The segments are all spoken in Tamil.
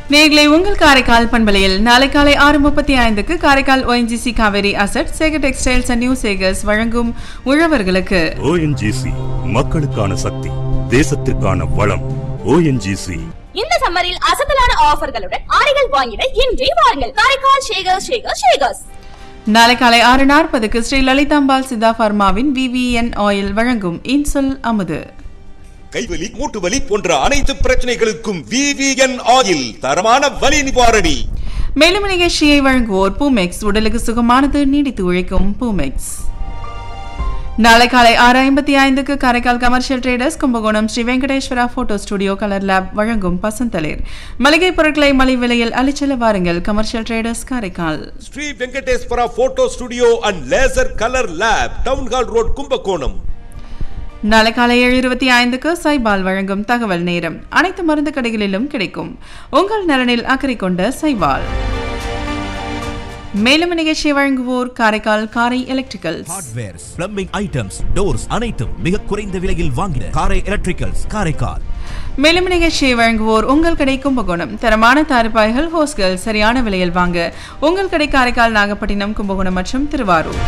நேர்களை உங்கள் காரைக்கால் பண்பலையில் நாளை காலை ஆறு முப்பத்தி ஐந்துக்கு Karaikal ONGC Kaveri asset Sekar textiles and new Sekars வழங்கும் உழவர்களுக்கு ஓஎன்ஜிசி மக்களுக்கான சக்தி தேசத்திற்கான வளம் ஓஎன்ஜிசி இந்த சம்மரில் அசத்தலான ஆஃபர்களுடன் ஆடைகள் வாங்கிட இன்றே வாருங்கள் காரைக்கால் ஷேகர் ஷேகர் ஷேகர்ஸ் நாளை காலை ஆறு நாற்பதுக்கு ஸ்ரீ லலிதாம்பாள் சித்தா பர்மாவின் விவிஎன் ஆயில் வழங்கும் இன்சொல் அமுது கைவலி மூட்டு வலி போன்ற அனைத்து பிரச்சனைகளுக்கும் விவிஎன் ஆயில் தரமான வலி நிவாரணி மேலும் நிகழ்ச்சியை வழங்குவோர் பூமெக்ஸ் உடலுக்கு சுகமானது நீடித்து உழைக்கும் பூமெக்ஸ் நாளை காலை ஆறு ஐம்பத்தி ஐந்துக்கு Karaikal commercial traders Kumbakonam Sri Venkateswara photo studio colour lab வழங்கும் பசந்தளிர் மளிகை பொருட்களை மலை விலையில் அளிச்சல வாருங்கள் commercial traders Karaikal Sri Venkateswara photo studio and laser colour lab town hall road Kumbakonam நாளை காலை ஏழு இருபத்தி ஐந்துக்கு சைபால் வழங்கும் தகவல் நேரம் அனைத்து மருந்து கடைகளிலும் கிடைக்கும் உங்கள் நலனில் அக்கறை கொண்ட சைபால் மேலும் நிகழ்ச்சியை வழங்குவோர் Karaikal Karai electricals hardwares plumbing items doors அனைத்தும் மிக குறைந்த விலையில் வாங்கின காரை எலக்ட்ரிக்கல்ஸ் காரைக்கால் மேலும் நிகழ்ச்சியை வழங்குவோர் உங்கள் கடை கும்பகோணம் தரமான தார்பாய்கள் ஹோஸ்கள் சரியான விலையில் வாங்க உங்கள் கடை காரைக்கால் நாகப்பட்டினம் கும்பகோணம் மற்றும் திருவாரூர்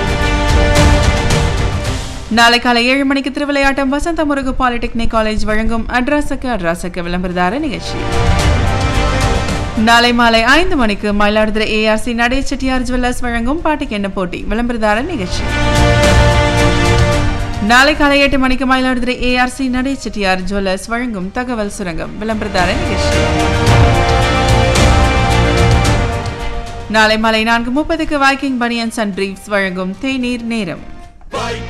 நாளை காலை ஏழு மணிக்கு திருவிளையாட்டம் வசந்த முருகு பாலிடெக்னிக் காலேஜ் வழங்கும் அட்ராசக்கு அட்ராசக்கு விளம்பரதார நிகழ்ச்சி நாளை மாலை ஐந்து மணிக்கு மயிலாடுதுறை ஏஆர்சி நடை செட்டியார் ஜுவல்லர்ஸ் வழங்கும் பாட்டுக்கு என்ன போட்டி விளம்பரதார நிகழ்ச்சி நாளை காலை எட்டு மணிக்கு மயிலாடுதுறை ஏஆர்சி நடை செட்டியார் ஜுவல்லர்ஸ் வழங்கும் தகவல் சுரங்கம் விளம்பரதார நிகழ்ச்சி நாளை மாலை நான்கு முப்பதுக்கு வாக்கிங் பனியன்ஸ் அண்ட் பிரீப்ஸ் வழங்கும் தேநீர் நேரம்